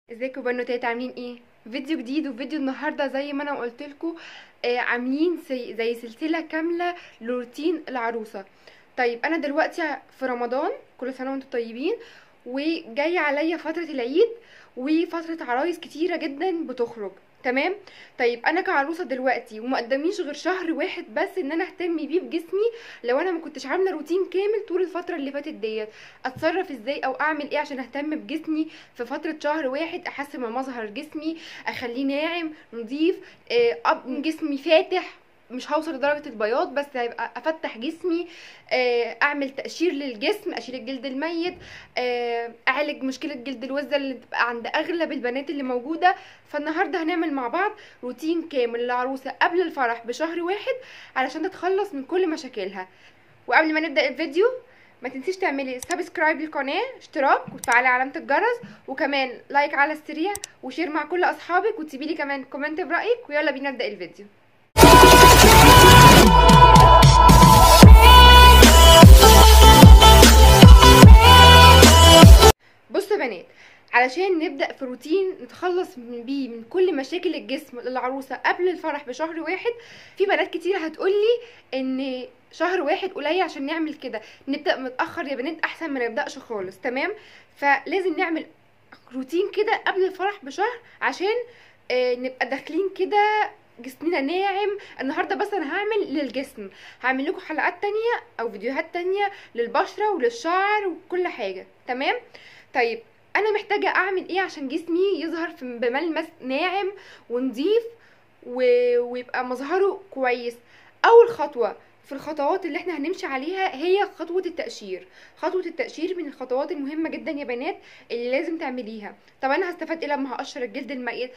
ازيكم بنوتات عاملين ايه فيديو جديد وفيديو النهارده زي ما انا قلت لكم آه عاملين زي, زي سلسله كامله لروتين العروسه طيب انا دلوقتي في رمضان كل سنه وانتم طيبين وجاي عليا فتره العيد وفتره عرايس كتيره جدا بتخرج تمام طيب انا كعروسه دلوقتي وما قداميش غير شهر واحد بس ان انا اهتم بيه بجسمي لو انا ما كنتش عامله روتين كامل طول الفتره اللي فاتت ديت اتصرف ازاي او اعمل ايه عشان اهتم بجسمي في فتره شهر واحد احسن من مظهر جسمي اخليه ناعم نظيف آه، أب- جسمي فاتح مش هوصل لدرجه البياض بس هيبقى افتح جسمي آه، اعمل تقشير للجسم اشيل الجلد الميت آه، اعالج مشكله جلد الوزه اللي بتبقى عند اغلب البنات اللي موجوده فالنهارده هنعمل مع بعض روتين كامل للعروسه قبل الفرح بشهر واحد علشان تتخلص من كل مشاكلها وقبل ما نبدا الفيديو ما تنسيش تعملي سبسكرايب للقناه اشتراك وتفعلي علامه الجرس وكمان لايك على السريع وشير مع كل اصحابك وتسيبي لي كمان كومنت برايك ويلا بينا نبدا الفيديو بصوا يا بنات علشان نبدا في روتين نتخلص من بيه من كل مشاكل الجسم للعروسه قبل الفرح بشهر واحد في بنات كتير هتقولي ان شهر واحد قليل عشان نعمل كده نبدا متاخر يا بنات احسن ما نبداش خالص تمام فلازم نعمل روتين كده قبل الفرح بشهر عشان آه، نبقى داخلين كده جسمنا ناعم النهارده بس انا هعمل للجسم هعمل لكم حلقات تانية او فيديوهات تانية للبشره وللشعر وكل حاجه تمام طيب انا محتاجه اعمل ايه عشان جسمي يظهر في بملمس ناعم ونظيف و... ويبقى مظهره كويس اول خطوه في الخطوات اللي احنا هنمشي عليها هي خطوة التقشير خطوة التقشير من الخطوات المهمة جدا يا بنات اللي لازم تعمليها طب انا هستفاد ايه لما هقشر الجلد الميت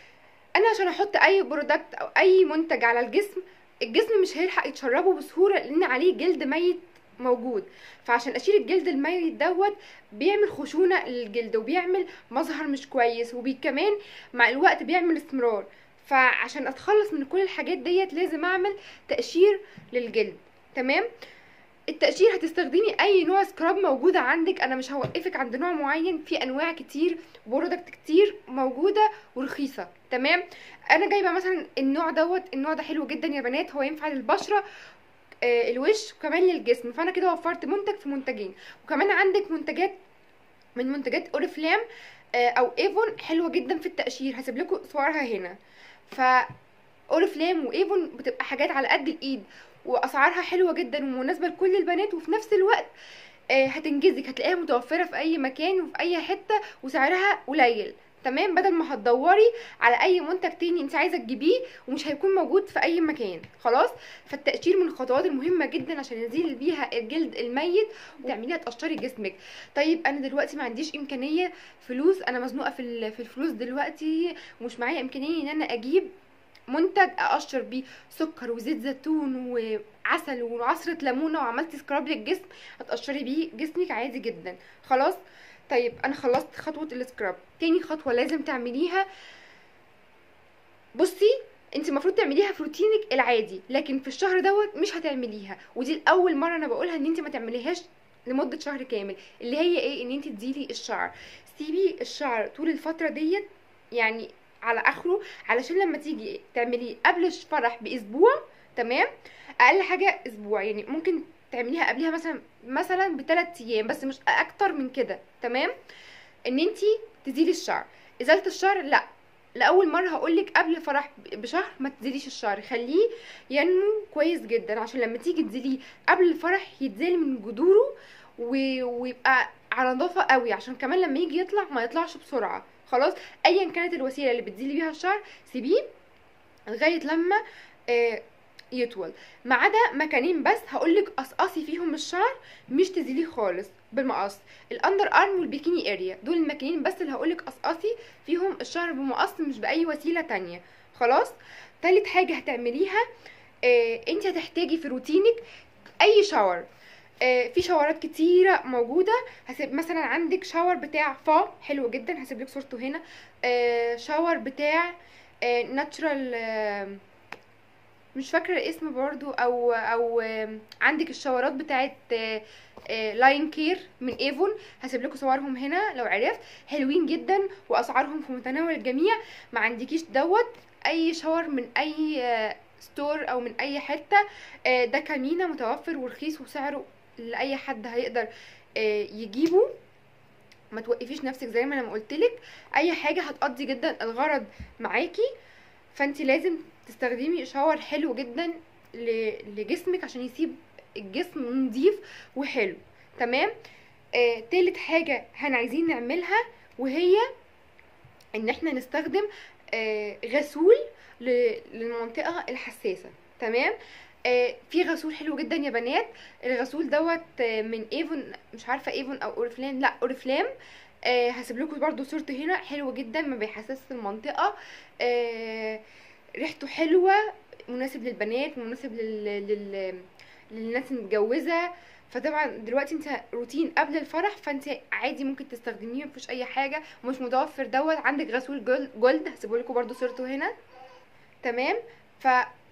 انا عشان احط اي برودكت او اي منتج على الجسم الجسم مش هيلحق يتشربه بسهولة لان عليه جلد ميت موجود فعشان اشيل الجلد الميت دوت بيعمل خشونة للجلد وبيعمل مظهر مش كويس وكمان مع الوقت بيعمل استمرار فعشان اتخلص من كل الحاجات ديت لازم اعمل تقشير للجلد تمام التقشير هتستخدمي اي نوع سكراب موجوده عندك انا مش هوقفك عند نوع معين في انواع كتير برودكت كتير موجوده ورخيصه تمام انا جايبه مثلا النوع دوت النوع ده حلو جدا يا بنات هو ينفع للبشره آه، الوش وكمان للجسم فانا كده وفرت منتج في منتجين وكمان عندك منتجات من منتجات اوريفلام آه، او ايفون حلوه جدا في التقشير هسيب لكم صورها هنا ف اوريفلام وايفون بتبقى حاجات على قد الايد واسعارها حلوه جدا ومناسبه لكل البنات وفي نفس الوقت آه، هتنجزك هتلاقيها متوفره في اي مكان وفي اي حته وسعرها قليل تمام بدل ما هتدوري على اي منتج تاني انت عايزه تجيبيه ومش هيكون موجود في اي مكان خلاص فالتقشير من الخطوات المهمه جدا عشان يزيل بيها الجلد الميت وتعمليها تقشري جسمك طيب انا دلوقتي ما عنديش امكانيه فلوس انا مزنوقه في ال- في الفلوس دلوقتي ومش معايا امكانيه ان انا اجيب منتج اقشر بيه سكر وزيت زيتون وعسل وعصره ليمونه وعملتي سكراب للجسم هتقشري بيه جسمك عادي جدا خلاص طيب انا خلصت خطوه السكراب تاني خطوه لازم تعمليها بصي انت المفروض تعمليها في روتينك العادي لكن في الشهر دوت مش هتعمليها ودي الاول مره انا بقولها ان انت ما تعمليهاش لمده شهر كامل اللي هي ايه ان انت تزيلي الشعر سيبي الشعر طول الفتره ديت يعني على اخره علشان لما تيجي تعمليه قبل الفرح باسبوع تمام اقل حاجه اسبوع يعني ممكن تعمليها قبلها مثلا مثلا بثلاث ايام بس مش اكتر من كده تمام ان انتي تزيلي الشعر ازاله الشعر لا لاول مره هقولك قبل الفرح بشهر ما تزيليش الشعر خليه ينمو كويس جدا عشان لما تيجي تزيليه قبل الفرح يتزال من جذوره و... ويبقى على نظافه قوي عشان كمان لما يجي يطلع ما يطلعش بسرعه خلاص ايا كانت الوسيله اللي بتزيلي بيها الشعر سيبيه لغايه لما آه يطول ما عدا مكانين بس هقولك قصقصي فيهم الشعر مش تزيليه خالص بالمقص الاندر ارم والبيكيني اريا دول المكانين بس اللي هقولك قصقصي فيهم الشعر بمقص مش باي وسيله تانية خلاص تالت حاجه هتعمليها آه انت هتحتاجي في روتينك اي شاور آه في شاورات كتيرة موجودة هسيب مثلا عندك شاور بتاع فا حلو جدا هسيب لك صورته هنا آه شاور بتاع ناتشرال مش فاكره الاسم برضو او او آم، عندك الشاورات بتاعت آه، لاين كير من ايفون هسيب لكم صورهم هنا لو عرفت حلوين جدا واسعارهم في متناول الجميع ما عندكيش دوت اي شاور من اي آه، ستور او من اي حته آه، ده كمينة متوفر ورخيص وسعره لاي حد هيقدر آه، يجيبه ما توقفيش نفسك زي ما انا ما قلتلك اي حاجه هتقضي جدا الغرض معاكي فانت لازم تستخدمي شاور حلو جدا ل- لجسمك عشان يسيب الجسم نظيف وحلو تمام آه، تالت حاجه احنا عايزين نعملها وهي ان احنا نستخدم آه، غسول ل- للمنطقه الحساسه تمام آه، في غسول حلو جدا يا بنات الغسول دوت آه، من ايفون مش عارفه ايفون او اوريفلام لا اوريفلام آه هسيب لكم برده صورته هنا حلو جدا ما بيحسسش المنطقه آه ريحته حلوه مناسب للبنات مناسب لل... لل... للناس المتجوزه فطبعا دلوقتي انت روتين قبل الفرح فانت عادي ممكن تستخدميه مفيش اي حاجه ومش متوفر دوت عندك غسول جول- جولد هسيبه لكم برده صورته هنا تمام ف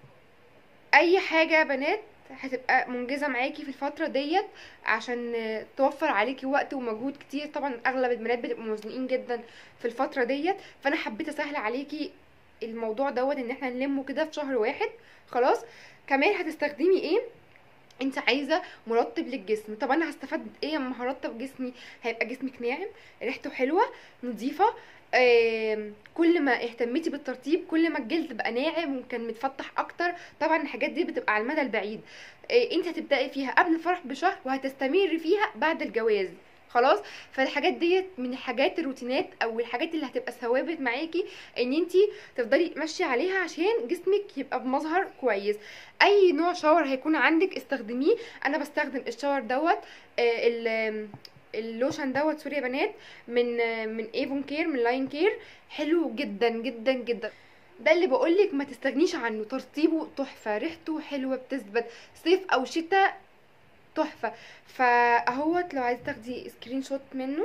اي حاجه يا بنات هتبقى منجزه معاكي في الفتره ديت عشان آه، توفر عليكي وقت ومجهود كتير طبعا اغلب البنات بتبقوا مزنوقين جدا في الفتره ديت فانا حبيت اسهل عليكي الموضوع دوت ان احنا نلمه كده في شهر واحد خلاص كمان هتستخدمي ايه انت عايزه مرطب للجسم طب انا هستفاد ايه اما هرطب جسمي هيبقى جسمك ناعم ريحته حلوه نظيفه آم، كل ما اهتميتي بالترطيب كل ما الجلد بقى ناعم وكان متفتح اكتر طبعا الحاجات دي بتبقى على المدى البعيد آه، انت هتبداي فيها قبل الفرح بشهر وهتستمري فيها بعد الجواز خلاص فالحاجات ديت من الحاجات الروتينات او الحاجات اللي هتبقى ثوابت معاكي ان انت تفضلي ماشيه عليها عشان جسمك يبقى بمظهر كويس اي نوع شاور هيكون عندك استخدميه انا بستخدم الشاور دوت آه، ال- اللوشن دوت سوري يا بنات من آه، من ايفون كير من لاين كير حلو جدا جدا جدا ده اللي بقولك ما تستغنيش عنه ترطيبه تحفه ريحته حلوه بتثبت صيف او شتاء تحفه فاهوت لو عايزه تاخدي سكرين شوت منه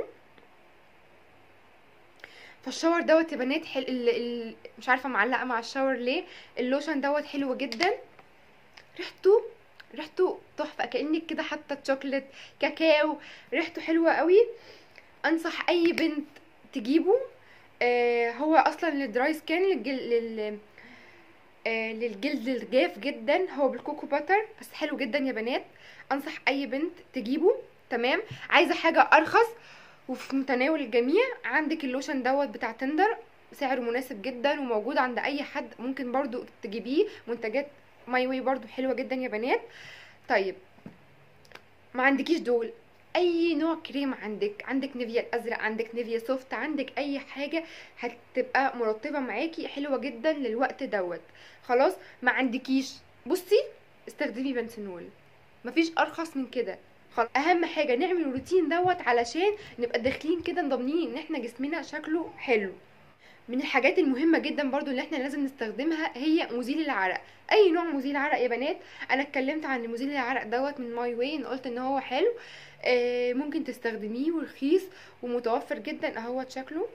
فالشاور دوت يا بنات حل... ال... ال... مش عارفه معلقه مع الشاور ليه اللوشن دوت حلو جدا ريحته ريحته تحفه كانك كده حاطه شوكليت كاكاو ريحته حلوه قوي انصح اي بنت تجيبه آه هو اصلا للدراي سكين للجل... لل... آه للجلد الجاف جدا هو بالكوكو باتر بس حلو جدا يا بنات انصح اي بنت تجيبه تمام عايزه حاجه ارخص وفي متناول الجميع عندك اللوشن دوت بتاع تندر سعره مناسب جدا وموجود عند اي حد ممكن برضو تجيبيه منتجات ماي واي برضو حلوه جدا يا بنات طيب ما عندكيش دول اي نوع كريم عندك عندك نيفيا الازرق عندك نيفيا سوفت عندك اي حاجه هتبقى مرطبه معاكي حلوه جدا للوقت دوت خلاص ما عندكيش بصي استخدمي بنسنول مفيش ارخص من كده خلاص اهم حاجه نعمل الروتين دوت علشان نبقى داخلين كده ضامنين ان احنا جسمنا شكله حلو من الحاجات المهمه جدا برضو اللي احنا لازم نستخدمها هي مزيل العرق اي نوع مزيل عرق يا بنات انا اتكلمت عن مزيل العرق دوت من ماي واي قلت ان هو حلو آه ممكن تستخدميه ورخيص ومتوفر جدا اهوت شكله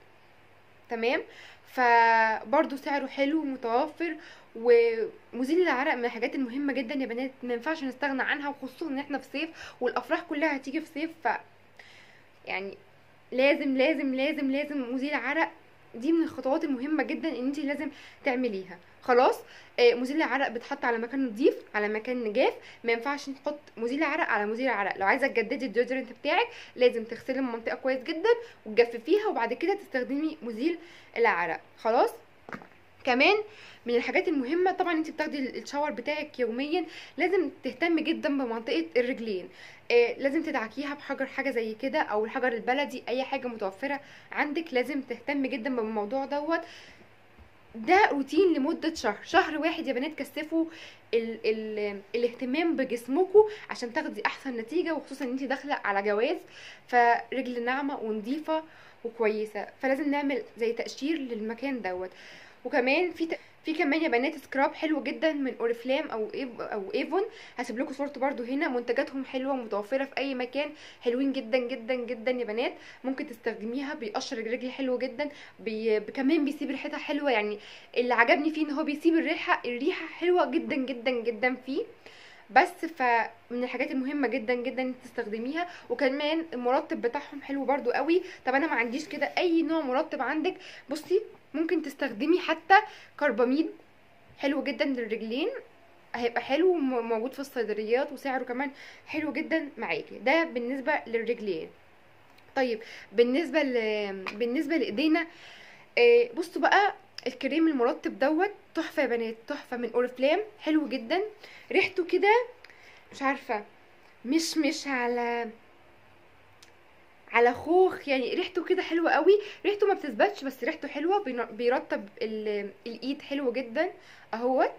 تمام فبرضه سعره حلو ومتوفر ومزيل العرق من الحاجات المهمه جدا يا بنات ما ينفعش نستغنى عنها وخصوصا ان احنا في صيف والافراح كلها هتيجي في صيف ف يعني لازم لازم لازم لازم مزيل عرق دي من الخطوات المهمه جدا ان انت لازم تعمليها خلاص آه، مزيل العرق بيتحط على مكان نظيف على مكان جاف ما ينفعش نحط مزيل عرق على مزيل عرق لو عايزه تجددي الديودرنت بتاعك لازم تغسلي المنطقه كويس جدا وتجففيها وبعد كده تستخدمي مزيل العرق خلاص كمان من الحاجات المهمه طبعا انت بتاخدي الشاور بتاعك يوميا لازم تهتمي جدا بمنطقه الرجلين آه لازم تدعكيها بحجر حاجه زي كده او الحجر البلدي اي حاجه متوفره عندك لازم تهتمي جدا بالموضوع دوت ده روتين لمدة شهر شهر واحد يا بنات كثفوا ال ال الاهتمام بجسمكم عشان تاخدي احسن نتيجة وخصوصا ان انت داخلة على جواز فرجل ناعمة ونظيفة وكويسة فلازم نعمل زي تقشير للمكان دوت وكمان في ت... في كمان يا بنات سكراب حلو جدا من اوريفلام او إيف او ايفون هسيب لكم صورته برده هنا منتجاتهم حلوه ومتوفره في اي مكان حلوين جدا جدا جدا يا بنات ممكن تستخدميها بيقشر الرجل حلو جدا بي... كمان بيسيب ريحتها حلوه يعني اللي عجبني فيه ان هو بيسيب الريحه الريحه حلوه جدا جدا جدا فيه بس فمن الحاجات المهمه جدا جدا انك تستخدميها وكمان المرطب بتاعهم حلو برضو قوي طب انا ما عنديش كده اي نوع مرطب عندك بصي ممكن تستخدمي حتى كرباميد حلو جدا للرجلين هيبقى حلو وم- موجود في الصيدليات وسعره كمان حلو جدا معاكي ده بالنسبه للرجلين طيب بالنسبه ل... بالنسبه لايدينا آه، بصوا بقى الكريم المرطب دوت تحفه يا بنات تحفه من اوريفلام حلو جدا ريحته كده مش عارفه مش مش على على خوخ يعني ريحته كده حلوه قوي ريحته ما بتثبتش بس ريحته حلوه بين- بيرطب ال- الايد حلو جدا اهوت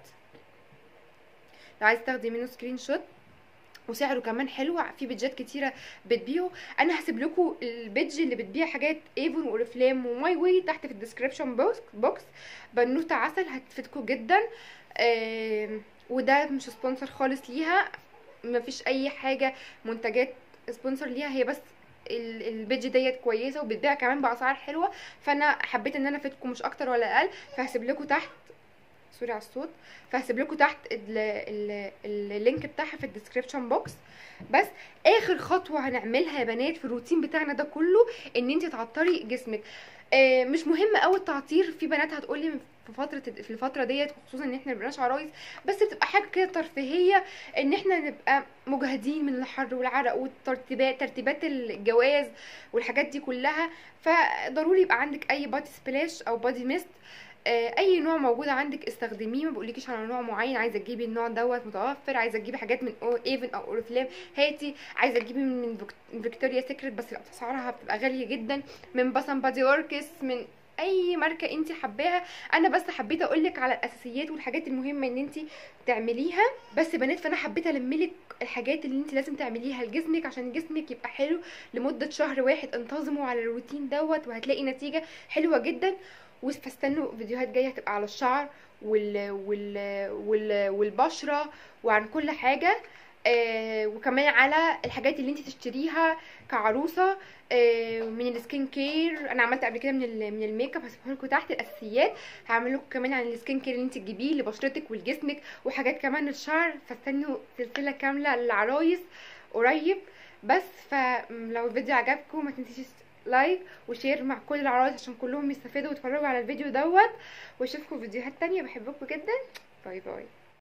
لو عايز تاخدي منه سكرين شوت وسعره كمان حلو في بيدجات كتيره بتبيعه انا هسيب لكم البيدج اللي بتبيع حاجات ايفون واوريفلام وماي واي تحت في الديسكريبشن بوكس بوكس بنوته عسل هتفيدكم جدا آم، وده مش سبونسر خالص ليها مفيش اي حاجه منتجات سبونسر ليها هي بس ال- البيدج ديت كويسه وبتبيع كمان باسعار حلوه فانا حبيت ان انا افيدكم مش اكتر ولا اقل فهسيب لكم تحت سوري على الصوت فهسيب لكم تحت ال ال اللينك بتاعها في الديسكريبشن بوكس بس اخر خطوه هنعملها يا بنات في الروتين بتاعنا ده كله ان انت تعطري جسمك آه، مش مهم قوي التعطير في بنات هتقولي في فتره في الفتره ديت خصوصا ان احنا مبقناش عرايس بس بتبقى حاجه كده ترفيهيه ان احنا نبقى مجهدين من الحر والعرق والترتيبات ترتيبات الجواز والحاجات دي كلها فضروري يبقى عندك اي بادي سبلاش او بادي ميست آه، اي نوع موجود عندك استخدميه ما بقولكيش على نوع معين عايزه تجيبي النوع دوت متوفر عايزه تجيبي حاجات من أو ايفن او اوريفلام هاتي عايزه تجيبي من فيك- فيكتوريا سيكريت بس لا اسعارها بتبقى غاليه جدا من باسم بادي وركس من اي ماركه انت حباها انا بس حبيت اقولك على الاساسيات والحاجات المهمه ان انت تعمليها بس يا بنات فانا حبيت الملك الحاجات اللي انت لازم تعمليها لجسمك عشان جسمك يبقى حلو لمده شهر واحد انتظموا على الروتين دوت وهتلاقي نتيجه حلوه جدا فاستنوا فيديوهات جايه هتبقى على الشعر وال وال وال والبشره وعن كل حاجه آه وكمان على الحاجات اللي انت تشتريها كعروسه آه من السكين كير انا عملت قبل كده من ال- من الميك اب هسيبها لكم تحت الاساسيات هعمل لكم كمان عن السكين كير اللي انت تجيبيه لبشرتك ولجسمك وحاجات كمان للشعر فاستنوا سلسله كامله للعرايس قريب بس فلو الفيديو عجبكم ما تنسيش لايك وشير مع كل العرايس عشان كلهم يستفادوا ويتفرجوا على الفيديو دوت واشوفكم في فيديوهات تانية بحبكم جدا باي باي